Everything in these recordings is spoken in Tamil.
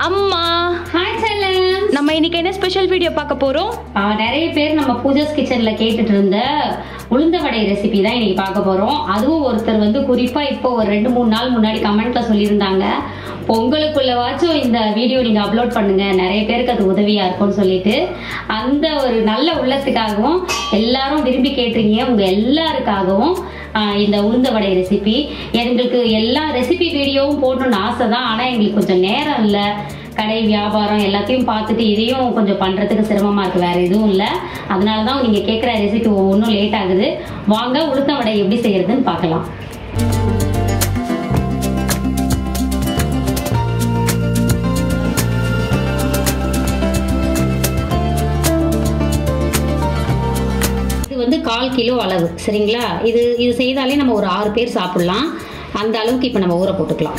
அம்மா ஹாய் செல்லம் நம்ம இன்னைக்கு என்ன ஸ்பெஷல் வீடியோ பார்க்க போறோம் நிறைய பேர் நம்ம பூஜாஸ் கிச்சன்ல கேட்டுட்டு இருந்த உளுந்த வடை ரெசிபி தான் இன்னைக்கு பார்க்க போறோம் அதுவும் ஒருத்தர் வந்து குறிப்பா இப்போ ஒரு ரெண்டு மூணு நாள் முன்னாடி கமெண்ட்ல சொல்லியிருந்தாங்க பொங்கலுக்குள்ளவாச்சும் இந்த வீடியோ நீங்க அப்லோட் பண்ணுங்க நிறைய பேருக்கு அது உதவியா இருக்கும்னு சொல்லிட்டு அந்த ஒரு நல்ல உள்ளத்துக்காகவும் எல்லாரும் விரும்பி கேட்டிருக்கீங்க உங்க எல்லாருக்காகவும் ஆஹ், இந்த உளுந்த வடை ரெசிபி எங்களுக்கு எல்லா ரெசிபி வீடியோவும் போடணும்னு ஆசை தான் ஆனா எங்களுக்கு கொஞ்சம் நேரம் இல்லை கடை வியாபாரம் எல்லாத்தையும் பார்த்துட்டு இதையும் கொஞ்சம் பண்றதுக்கு சிரமமா இருக்கு வேற எதுவும் இல்லை அதனால தான் நீங்க கேட்குற ரெசிபி ஒவ்வொன்றும் லேட் ஆகுது வாங்க உளுத்த வடை எப்படி செய்யறதுன்னு பார்க்கலாம் இது வந்து கால் கிலோ அளவு சரிங்களா இது இது செய்தாலே நம்ம ஒரு ஆறு பேர் சாப்பிடலாம் அந்த அளவுக்கு இப்போ நம்ம ஊற போட்டுக்கலாம்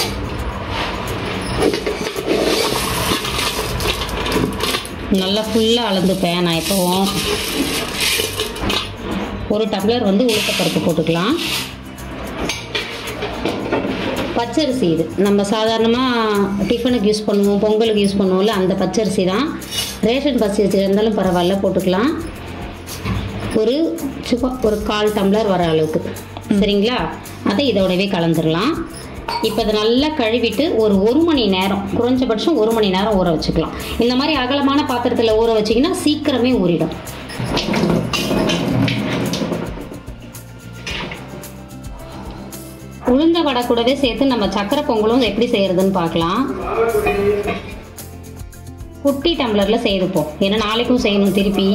நல்லா ஃபுல்லாக அளந்துப்பேன் நான் இப்போவும் ஒரு டம்ளர் வந்து உளுத்தப்பருப்பு போட்டுக்கலாம் பச்சரிசி இது நம்ம சாதாரணமாக டிஃபனுக்கு யூஸ் பண்ணுவோம் பொங்கலுக்கு யூஸ் பண்ணுவோம்ல அந்த பச்சரிசி தான் ரேஷன் பச்சரிசி இருந்தாலும் பரவாயில்ல போட்டுக்கலாம் ஒரு சும்மா ஒரு கால் டம்ளர் வர அளவுக்கு சரிங்களா அதை இதோடவே கலந்துடலாம் இப்போ இதை நல்லா கழுவிட்டு ஒரு ஒரு மணி நேரம் குறைஞ்சபட்சம் ஒரு மணி நேரம் ஊற வச்சுக்கலாம் இந்த மாதிரி அகலமான பாத்திரத்தில் ஊற வச்சிங்கன்னா சீக்கிரமே ஊறிடும் உளுந்த வடை கூடவே சேர்த்து நம்ம சக்கரை பொங்கலும் எப்படி செய்யறதுன்னு பார்க்கலாம் குட்டி டம்ளரில் செய்துப்போம் ஏன்னா நாளைக்கும் செய்யணும் திருப்பி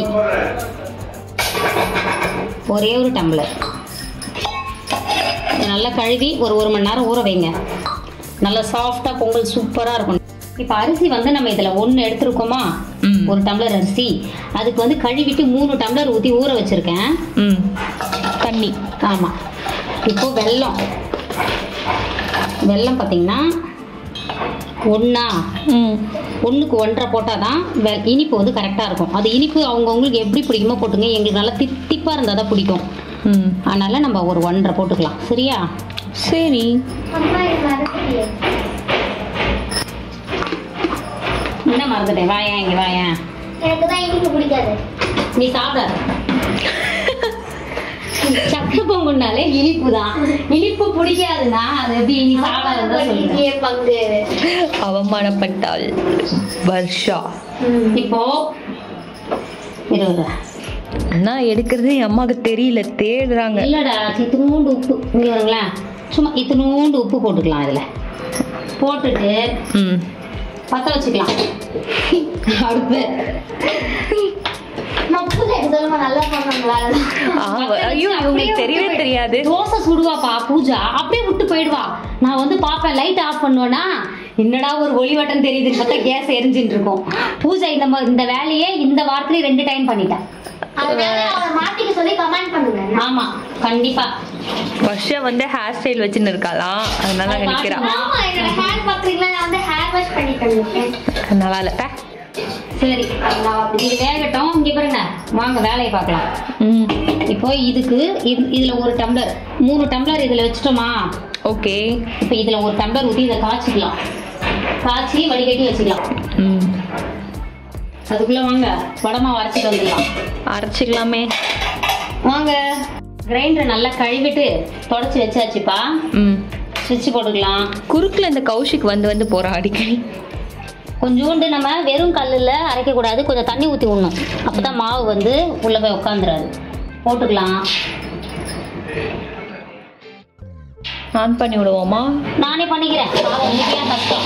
ஒரே ஒரு டம்ளர் இதை நல்லா கழுவி ஒரு ஒரு மணி நேரம் ஊற வைங்க நல்லா சாஃப்டாக பொங்கல் சூப்பராக இருக்கும் இப்போ அரிசி வந்து நம்ம இதில் ஒன்று எடுத்துருக்கோமா ம். ஒரு டம்ளர் அரிசி அதுக்கு வந்து கழுவிட்டு மூணு டம்ளர் ஊற்றி ஊற வச்சுருக்கேன் ம் தண்ணி ஆமாம் இப்போ வெல்லம் வெல்லம் பார்த்தீங்கன்னா ஒன்றா ம் ஒன்றுக்கு ஒன்றரை போட்டால் தான் வெ இனிப்பு வந்து கரெக்டாக இருக்கும் அது இனிப்பு அவங்கவுங்களுக்கு எப்படி பிடிக்குமோ போட்டுங்க எங்களுக்கு நல்லா தித்திப்பாக இருந்தால் தான் பிடிக்கும் ம் அதனால் நம்ம ஒரு ஒன்றரை போட்டுக்கலாம் சரியா சரி என்ன மறந்துட்டேன் வாயேன் இங்கே வாயேன் எனக்கு தான் இனிப்பு பிடிக்காது நீ சாப்பிடாத சக்கரை பொங்கல்னாலே இனிப்பு தான் இனிப்பு பிடிக்காதுன்னா அது எப்படி நீ சாப்பிடாதான் சொல்லுங்க பண்ணிட்டே பங்கு அவமானப்பட்டாள் வர்ஷா இப்போ இருபது அண்ணா எடுக்கிறது என் அம்மாவுக்கு தெரியல தேடுறாங்க இல்லடா இத்தினூண்டு உப்பு இங்க வருங்களேன் சும்மா இத்தினூண்டு உப்பு போட்டுக்கலாம் இதுல போட்டுட்டு ம் பத்த வச்சுக்கலாம் அடுப்பு மப்பு எடுத்தாலும் நல்லா பண்ணாங்க வேலை ஆ, ஐயோ இவங்களுக்கு தெரியவே தெரியாது தோசை சுடுவாப்பா பூஜா அப்படியே விட்டு போயிடுவா நான் வந்து பாப்பேன் லைட் ஆஃப் பண்ணுவேனா என்னடா ஒரு ஒளிவட்டம் தெரியுதுன்னு பார்த்தா கேஸ் எரிஞ்சிட்டு இருக்கும் பூஜா இந்த மா- இந்த வேலையே இந்த வாரத்திலே ரெண்டு டைம் பண்ணிட்டேன் அதனால அவளை மாத்திக்க சொல்லி கமெண்ட் பண்ணுங்க ஆமா கண்டிப்பா வர்ஷா வந்து ஹேர் ஸ்டைல் வச்சுன்னு இருக்காளாம் அதனால அங்க நிக்கிறா ஆமா என்னோட ஹேர் பாக்குறீங்களா நான் வந்து ஹேர் வாஷ் பண்ணிட்டு இருக்கேன் நல்லா இல்ல பே. சரி நான் அப்படி இது வேகட்டும் இங்க பாருங்க வாங்க வேலையை பார்க்கலாம் ம் இப்போ இதுக்கு இது- இதுல ஒரு டம்ளர் மூணு டம்ளர் இதுல வச்சுட்டோமா ஓகே இப்போ இதுல ஒரு டம்ளர் ஊற்றி இதை காய்ச்சிக்கலாம் காய்ச்சி வடிகட்டி வச்சுக்கலாம் ம் அதுக்குள்ள வாங்க வடமாவு அரைச்சிட்டு வந்துடலாம் அரைச்சிக்கலாமே வாங்க கிரைண்டரை நல்லா கழுவிட்டு தொடச்சி வச்சாச்சுப்பா ம் சுவிட்ச் போட்டுக்கலாம் குறுக்குல இந்த கௌஷிக் வந்து வந்து போறா அடிக்கடி கொஞ்சோண்டு நம்ம வெறும் கல்லில் அரைக்கக்கூடாது கொஞ்சம் தண்ணி ஊற்றி விடணும் அப்போ தான் மாவு வந்து உள்ளே போய் உட்காந்துராது போட்டுக்கலாம் ஆன் பண்ணி விடுவோமா நானே பண்ணிக்கிறேன் மாவு உங்களுக்கு ஏன் கஷ்டம்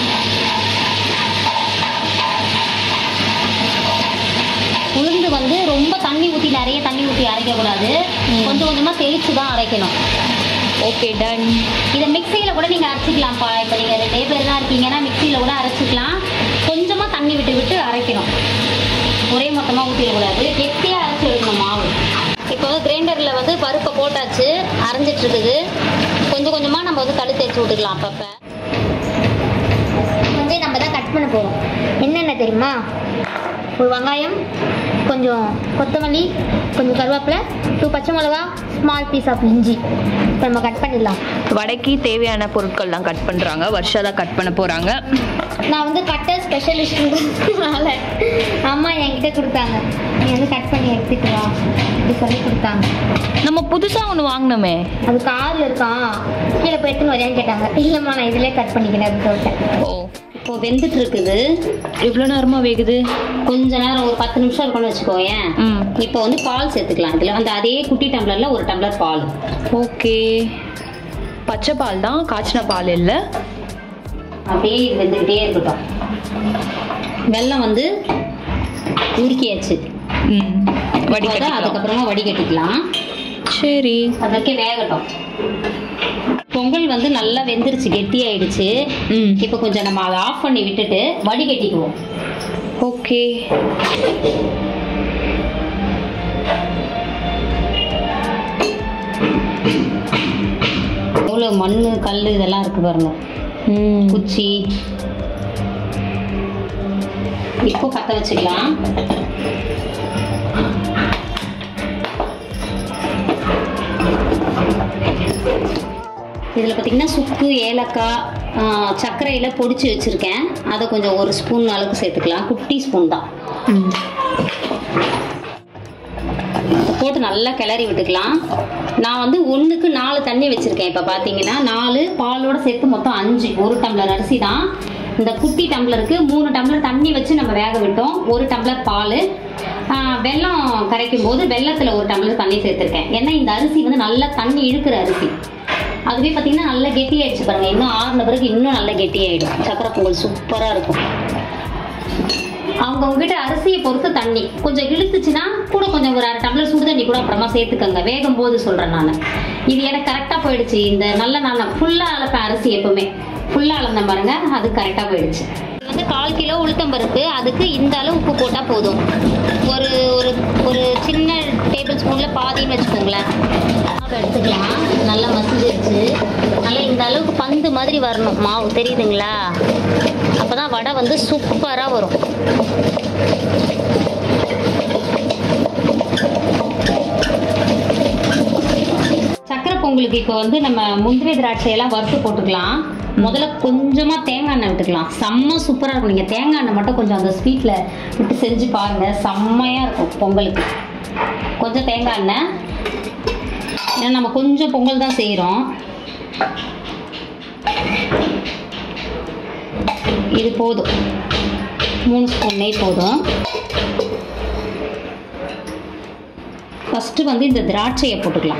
உளுந்து வந்து ரொம்ப தண்ணி ஊற்றி நிறைய தண்ணி ஊற்றி அரைக்கக்கூடாது கொஞ்சம் கொஞ்சமாக தெளித்து தான் அரைக்கணும் ஓகே டன் இதை மிக்சியில் கூட நீங்கள் அரைச்சிக்கலாம்ப்பா இப்போ நீங்கள் ரெண்டே பேர் தான் இருக்கீங்கன்னா மிக்சியில் கூட அரைச்சிக்கலாம் கொஞ்சமாக தண்ணி விட்டு விட்டு அரைக்கணும் ஒரே மொத்தமாக ஊற்றிடக்கூடாது கெட்டியாக அரைச்சி எடுக்கணும் மாவு இப்போ கிரைண்டரில் வந்து பருப்பை போட்டாச்சு அரைஞ்சிட்டு இருக்குது கொஞ்சம் கொஞ்சமாக நம்ம வந்து கழு தேய்ச்சி விட்டுக்கலாம் அப்பப்போ வந்து நம்ம தான் கட் பண்ண போறோம் என்னென்ன தெரியுமா ஒரு வெங்காயம் கொஞ்சம் கொத்தமல்லி கொஞ்சம் கருவேப்பிலை டூ பச்சை மிளகா ஸ்மால் பீஸ் ஆஃப் இஞ்சி இப்போ நம்ம கட் பண்ணிடலாம் வடைக்கு தேவையான பொருட்கள்லாம் கட் பண்ணுறாங்க வர்ஷா தான் கட் பண்ண போகிறாங்க நான் வந்து கட்டர் ஸ்பெஷலிஸ்ட்னால அம்மா என்கிட்ட கொடுத்தாங்க நீ வந்து கட் பண்ணி எடுத்துட்டு வா இப்படி சொல்லி கொடுத்தாங்க நம்ம புதுசாக ஒன்று வாங்கினோமே அது காரில் இருக்கான் கீழே போய் எடுத்துன்னு வரையான்னு கேட்டாங்க இல்லைம்மா நான் இதிலே கட் பண்ணிக்கிறேன் அப்படின்னு சொல்லிட்டேன் ஓ இப்போ வெந்துட்டு இருக்குது எவ்வளோ நேரமாக வேகுது கொஞ்ச நேரம் ஒரு பத்து நிமிஷம் இருக்கும்னு வச்சுக்கோயேன் ம் இப்போ வந்து பால் சேர்த்துக்கலாம் இதில் அந்த அதே குட்டி டம்ளர்ல ஒரு டம்ளர் பால் ஓகே பச்சை பால் தான் காய்ச்சின பால் இல்லை அப்படியே இது வெந்துக்கிட்டே இருக்கட்டும் வெல்லம் வந்து உருக்கியாச்சு ம் இப்போ அதை வடிகட்டிக்கலாம் அதுக்கப்புறமா வடிகட்டிக்கலாம் சரி அதற்கே வேகட்டும் பொங்கல் வந்து நல்லா வெந்துருச்சு கெட்டியாயிடுச்சு ம் இப்போ கொஞ்சம் நம்ம அதை ஆஃப் பண்ணி விட்டுட்டு வடிகட்டிக்குவோம் ஓகே எவ்வளோ மண் கல் இதெல்லாம் இருக்கு பாருங்க ம் குச்சி இப்போ பற்ற வச்சுக்கலாம் இதில் பார்த்தீங்கன்னா சுக்கு ஏலக்காய் ஆ, சர்க்கரையில் பொடிச்சு வச்சுருக்கேன் அதை கொஞ்சம் ஒரு ஸ்பூன் அளவுக்கு சேர்த்துக்கலாம் குட்டி ஸ்பூன் தான் ம் போட்டு நல்லா கிளறி விட்டுக்கலாம் நான் வந்து ஒன்றுக்கு நாலு தண்ணி வச்சுருக்கேன் இப்போ பார்த்தீங்கன்னா நாலு பாலோட சேர்த்து மொத்தம் அஞ்சு ஒரு டம்ளர் அரிசி தான் இந்த குட்டி டம்ளருக்கு மூணு டம்ளர் தண்ணி வச்சு நம்ம வேக விட்டோம் ஒரு டம்ளர் பால் வெல்லம் கரைக்கும் போது வெள்ளத்தில் ஒரு டம்ளர் தண்ணி சேர்த்துருக்கேன் ஏன்னா இந்த அரிசி வந்து நல்லா தண்ணி இழுக்கிற அரிசி அதுவே பார்த்தீங்கன்னா நல்லா கெட்டியாயிடுச்சு பாருங்க இன்னும் ஆறுன பிறகு இன்னும் நல்லா கெட்டியாயிடும் சக்கரை பொங்கல் சூப்பராக இருக்கும் அவங்க உங்ககிட்ட அரிசியை பொறுத்து தண்ணி கொஞ்சம் இழுத்துச்சுன்னா கூட கொஞ்சம் ஒரு அரை டம்ளர் சுடு தண்ணி கூட அப்புறமா சேர்த்துக்கோங்க வேகும் போது சொல்றேன் நான் இது எனக்கு கரெக்டாக போயிடுச்சு இந்த நல்ல நான் ஃபுல்லாக அளப்பேன் அரிசி எப்பவுமே ஃபுல்லாக அளந்தேன் பாருங்க அது கரெக்டாக போயிடுச்சு இது வந்து கால் கிலோ உளுத்தம் பருப்பு அதுக்கு இந்த அளவு உப்பு போட்டால் போதும் ஒரு ஒரு ஒரு சின்ன டேபிள் ஸ்பூனில் பாதின்னு வச்சுக்கோங்களேன் மாவு எடுத்துக்கலாம் நல்லா மசிஞ்சிருச்சு நல்லா இந்த அளவுக்கு பந்து மாதிரி வரணும் மாவு தெரியுதுங்களா அப்பதான் வடை வந்து சூப்பராக வரும் சக்கரை பொங்கலுக்கு இப்போ வந்து நம்ம முந்திரி திராட்சை எல்லாம் வறுத்து போட்டுக்கலாம் முதல்ல கொஞ்சமா தேங்காய் எண்ணெய் விட்டுக்கலாம் செம்ம சூப்பரா இருக்கும் நீங்க தேங்காய் எண்ணெய் மட்டும் கொஞ்சம் அந்த ஸ்வீட்ல விட்டு செஞ்சு பாருங்க செம்மையா இருக்கும் பொங்கலுக்கு கொஞ்சம் தேங்காய் எண்ணெய் ஏன்னா நம்ம கொஞ்சம் பொங்கல் தான் செய்கிறோம் இது போதும் மூணு ஸ்பூன் நெய் போதும் ஃபஸ்ட்டு வந்து இந்த திராட்சையை போட்டுக்கலாம்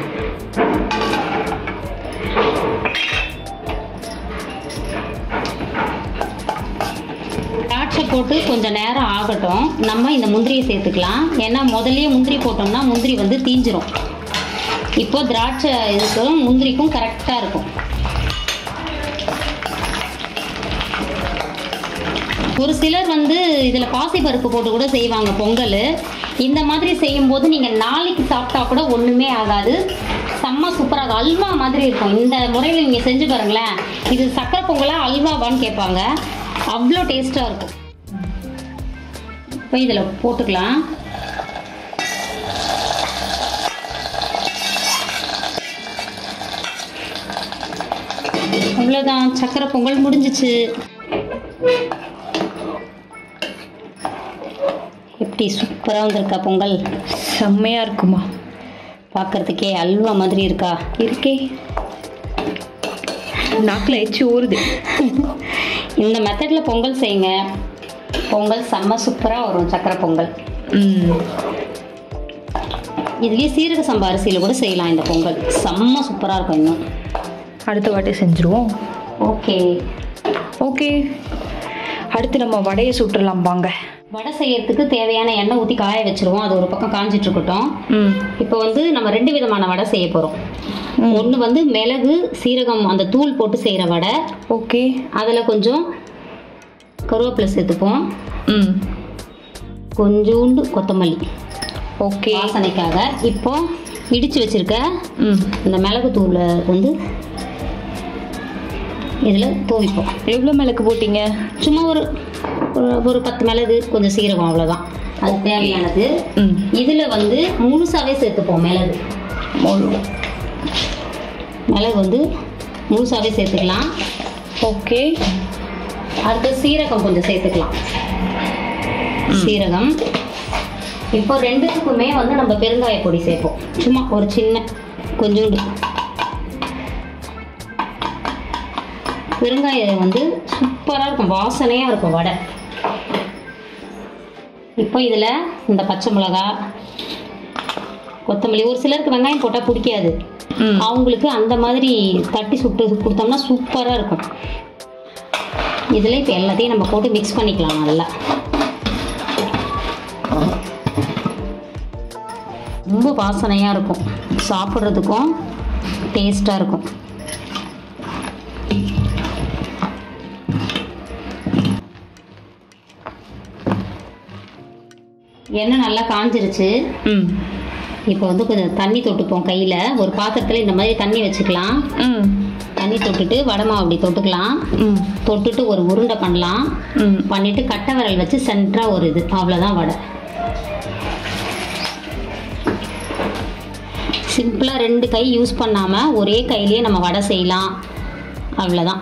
திராட்சை போட்டு கொஞ்சம் நேரம் ஆகட்டும் நம்ம இந்த முந்திரியை சேர்த்துக்கலாம் ஏன்னா முதல்லயே முந்திரி போட்டோம்னா முந்திரி வந்து தீஞ்சிரும் இப்போ திராட்சை இதுக்கும் முந்திரிக்கும் கரெக்டாக இருக்கும் ஒரு சிலர் வந்து இதில் பாசிப்பருப்பு போட்டு கூட செய்வாங்க பொங்கல் இந்த மாதிரி செய்யும்போது நீங்கள் நாளைக்கு சாப்பிட்டா கூட ஒன்றுமே ஆகாது செம்ம சூப்பராக அல்வா மாதிரி இருக்கும் இந்த முறையில் நீங்கள் செஞ்சு பாருங்களேன் இது சக்கரை பொங்கலா அல்வாவான்னு கேட்பாங்க அவ்வளோ டேஸ்ட்டாக இருக்கும் இப்போ இதில் போட்டுக்கலாம் அவ்வளோதான் சக்கரை பொங்கல் முடிஞ்சிச்சு எப்படி சூப்பராக வந்திருக்கா பொங்கல் செம்மையா இருக்குமா பார்க்கறதுக்கே அல்வா மாதிரி இருக்கா இருக்கே நாக்கில் எச்சி ஊறுது இந்த மெத்தடில் பொங்கல் செய்யுங்க பொங்கல் செம்ம சூப்பராக வரும் சக்கரை பொங்கல் ம் இதுலேயே சீரக சம்பா அரிசியில் கூட செய்யலாம் இந்த பொங்கல் செம்ம சூப்பராக இருக்கும் இன்னும் அடுத்த வாட்டி செஞ்சுருவோம் ஓகே ஓகே அடுத்து நம்ம வடையை சுட்டுறலாம் வாங்க வடை செய்யறதுக்கு தேவையான எண்ணெய் ஊற்றி காய வச்சிருவோம் அது ஒரு பக்கம் காஞ்சிட்டு இருக்கட்டும் ம் இப்போ வந்து நம்ம ரெண்டு விதமான வடை செய்ய போகிறோம் ம். ஒன்று வந்து மிளகு சீரகம் அந்த தூள் போட்டு செய்கிற வடை ஓகே அதில் கொஞ்சம் கருவேப்பிலை சேர்த்துப்போம் ம் கொஞ்சோண்டு கொத்தமல்லி ஓகே வாசனைக்காக இப்போ இடிச்சு வச்சிருக்க ம் இந்த மிளகு தூளை வந்து இதில் தூவிப்போம் எவ்வளோ மிளகு போட்டீங்க சும்மா ஒரு ஒரு- ஒரு பத்து மிளகு கொஞ்சம் சீரகம் அவ்வளோதான் அது தேவையானது ம் இதுல வந்து முழுசாவே சேர்த்துப்போம் மிளகு முழு மிளகு வந்து முழுசாவே சேர்த்துக்கலாம் ஓகே அடுத்து சீரகம் கொஞ்சம் சேர்த்துக்கலாம் சீரகம் இப்போ ரெண்டுத்துக்குமே வந்து நம்ம பெருங்காய பொடி சேர்ப்போம் சும்மா ஒரு சின்ன கொஞ்சோண்டு பெருங்காயம் வந்து சூப்பராக இருக்கும் வாசனையாக இருக்கும் வடை இப்போ இதில் இந்த பச்சை மிளகா கொத்தமல்லி ஒரு சிலருக்கு வெங்காயம் போட்டால் பிடிக்காது ம் அவங்களுக்கு அந்த மாதிரி தட்டி சுட்டு கொடுத்தோம்னா சூப்பராக இருக்கும் இதில் இப்போ எல்லாத்தையும் நம்ம போட்டு மிக்ஸ் பண்ணிக்கலாம் நல்லா ரொம்ப வாசனையாக இருக்கும் சாப்பிட்றதுக்கும் டேஸ்ட்டாக இருக்கும் எண்ணெய் நல்லா காஞ்சிருச்சு ம் இப்போ வந்து கொஞ்சம் தண்ணி தொட்டுப்போம் கையில் ஒரு பாத்திரத்தில் இந்த மாதிரி தண்ணி வச்சுக்கலாம் ம் தண்ணி தொட்டுட்டு வடமாவு அப்படி தொட்டுக்கலாம் ம் தொட்டுட்டு ஒரு உருண்டை பண்ணலாம் ம் பண்ணிட்டு கட்டை விரல் வச்சு சென்டராக ஒரு இது அவ்வளோதான் வடை சிம்பிளாக ரெண்டு கை யூஸ் பண்ணாமல் ஒரே கையிலேயே நம்ம வடை செய்யலாம் அவ்வளோதான்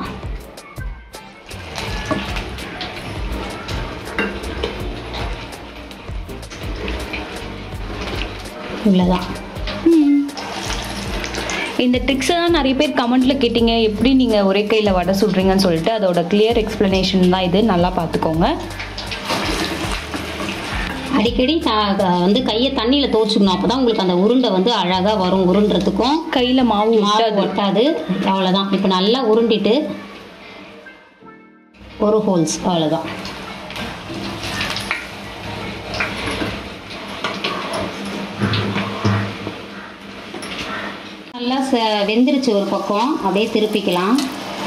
இவ்வளோதான் இந்த ட்ரிக்ஸை தான் நிறைய பேர் கமெண்ட்ல கேட்டீங்க எப்படி நீங்கள் ஒரே கையில் வடை சுடுறீங்கன்னு சொல்லிட்டு அதோட கிளியர் எக்ஸ்ப்ளனேஷன் தான் இது நல்லா பார்த்துக்கோங்க அடிக்கடி த- க- வந்து கையை தண்ணியில் துவச்சிக்கணும் அப்போ தான் உங்களுக்கு அந்த உருண்டை வந்து அழகாக வரும் உருண்டுறதுக்கும் கையில் மாவு மாவு விட்டாது ஒட்டாது அவ்வளோதான் இப்போ நல்லா உருண்டிட்டு ஒரு ஹோல்ஸ் அவ்வளோதான் நல்லா ச வெந்துருச்சு ஒரு பக்கம் அப்படியே திருப்பிக்கலாம்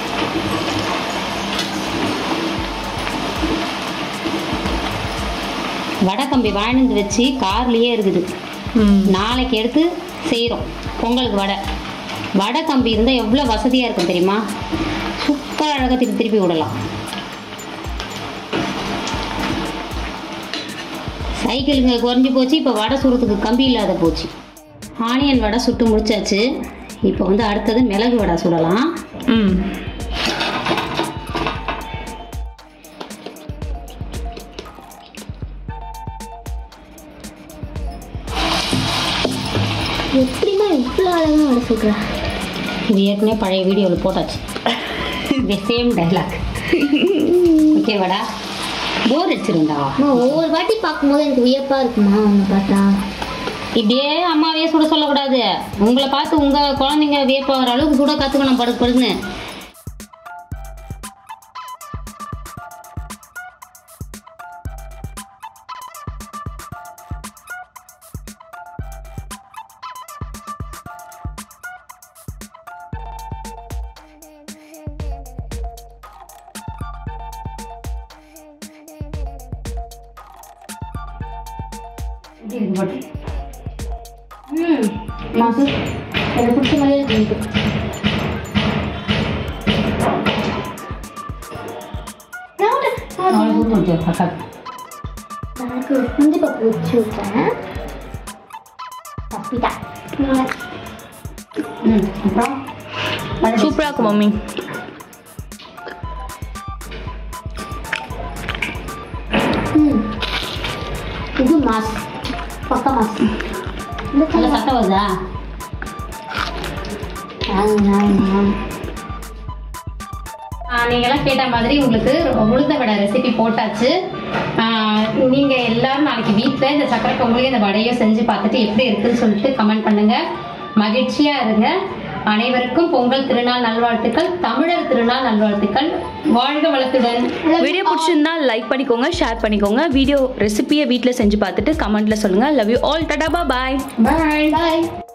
வடை கம்பி வாழ்ந்து வச்சு கார்லேயே இருக்குது ம் நாளைக்கு எடுத்து செய்கிறோம் பொங்கலுக்கு வடை வடை கம்பி இருந்தால் எவ்வளோ வசதியாக இருக்கும் தெரியுமா சூப்பர் அழகாக திருப்பி திருப்பி விடலாம் சைக்கிளுங்க குறைஞ்சி போச்சு இப்போ வடை சுடுறதுக்கு கம்பி இல்லாத போச்சு ஆனியன் வடை சுட்டு முடிச்சாச்சு இப்போ வந்து அடுத்தது மிளகு வடை சுடலாம் ம் எப்படிமா இவ்வளோ அழகாக வர சொல்கிறேன் இது ஏற்கனவே பழைய வீடியோவில் போட்டாச்சு இது சேம் டைலாக் ஓகே வடா போர் அடிச்சிருந்தா அம்மா ஒவ்வொரு வாட்டி பார்க்கும்போது எனக்கு வியப்பாக இருக்குமா அவங்க பார்த்தா இப்படியே அம்மாவே சுட சொல்லக்கூடாது உங்களை பார்த்து உங்க குழந்தைங்க வியப்பாகிற அளவுக்கு சுட கத்துக்கணும் படுக்கு படுக்குன்னு ம் மாசு எனக்கு பிடிச்ச மாதிரியே இருக்கு எனக்கு ஒரு குஞ்சு பப்பு வச்சு விட்டேன் தப்பிட்டா ம் அப்புறம் சூப்பராக இருக்கும் மம்மி ம் இது மாஸ் பக்கா மாஸ் இந்த நல்ல சத்தம் வருதா ஆஹ் நீங்கெல்லாம் கேட்ட மாதிரி உங்களுக்கு உளுந்த வடை ரெசிபி போட்டாச்சு ஆஹ் நீங்க எல்லாரும் நாளைக்கு வீட்டில் இந்த சக்கரை பொங்கலையும் இந்த வடையும் செஞ்சு பார்த்துட்டு எப்படி இருக்குன்னு சொல்லிட்டு கமெண்ட் பண்ணுங்க மகிழ்ச்சியா இருங்க அனைவருக்கும் பொங்கல் திருநாள் நல்வாழ்த்துக்கள் தமிழர் திருநாள் நல்வாழ்த்துக்கள் வாழ்க வளத்துடன் வீடியோ பிடிச்சிருந்தா லைக் பண்ணிக்கோங்க ஷேர் பண்ணிக்கோங்க வீடியோ ரெசிபியை வீட்டில் செஞ்சு பார்த்துட்டு கமெண்ட்ல சொல்லுங்க லவ் யூ ஆல் டடா பாய் பாய் பாய்